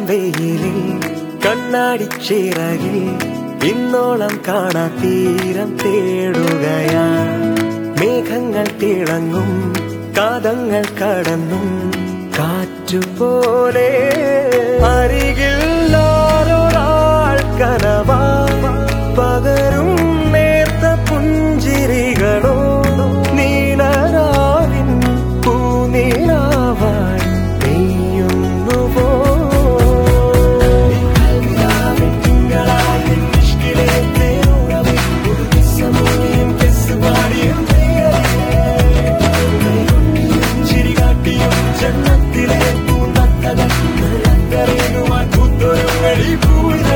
വെയിലിൽ കണ്ണാടി ചിറകിൽ ഇന്നോളം കാണാ തീരം തേടുകയാ മേഘങ്ങൾ തിളങ്ങും കാതങ്ങൾ കടന്നും കാറ്റുപോലെ അരികിൽ ഓരോരാൾ കനവാ പകരും നേർത്ത പുഞ്ചിരികളോ നീലരാവിൻ പൂനീലാവാൻ പെയ്യുന്നുവോ ജന്നത്തിലെ പൂന്തത്തകൾ കരയുവാൻ പൂത്തൊരുങ്ങടി പൂരേ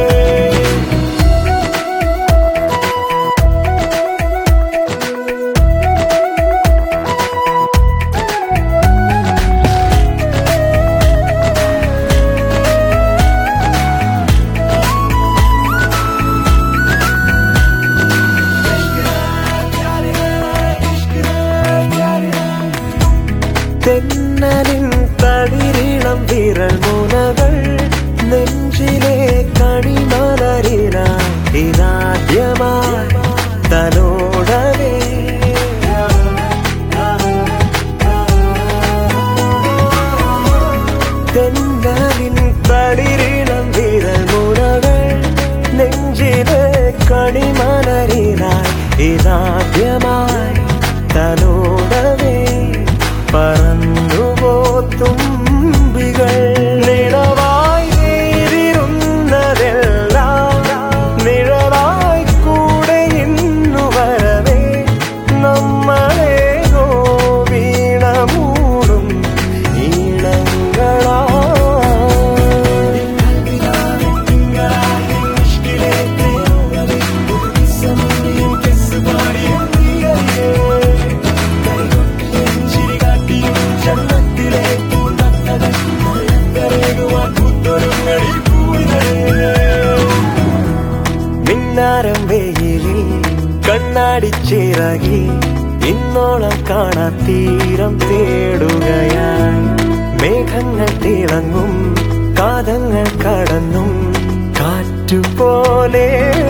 തെന്നലിൻ തളിരിളം വിരൽ മുനകൾ നെഞ്ചിലെ കണിമലരിന ഇതാദ്യമായി തലോടവേ തെന്നലിൻ തളിരിളം വിരൽ മുനകൾ നെഞ്ചിലെ കണിമലരിനായി ഇതാദ്യമായി തലോടവേ പറന്നുപോ തുമ്പികൾ നിഴവായി നേരിരുന്നതെല്ലാം നിഴലായി കൂടെ ഇന്നു വരവേ നമ്മളെ വീണ മൂടും ഈണങ്ങളാ ജന്നത്തിലെ പൂന്തത്തകൾ കരയുവാൻ പൂത്തൊരുങ്ങടി പൂരേ മിന്നാരം വെയിലിൽ കണ്ണാടി ചിറകിൽ ഇന്നോളം കാണാ തീരം തേടുകയായി മേഘങ്ങൾ തിളങ്ങും കാതങ്ങൾ കടന്നും കാറ്റുപോലെ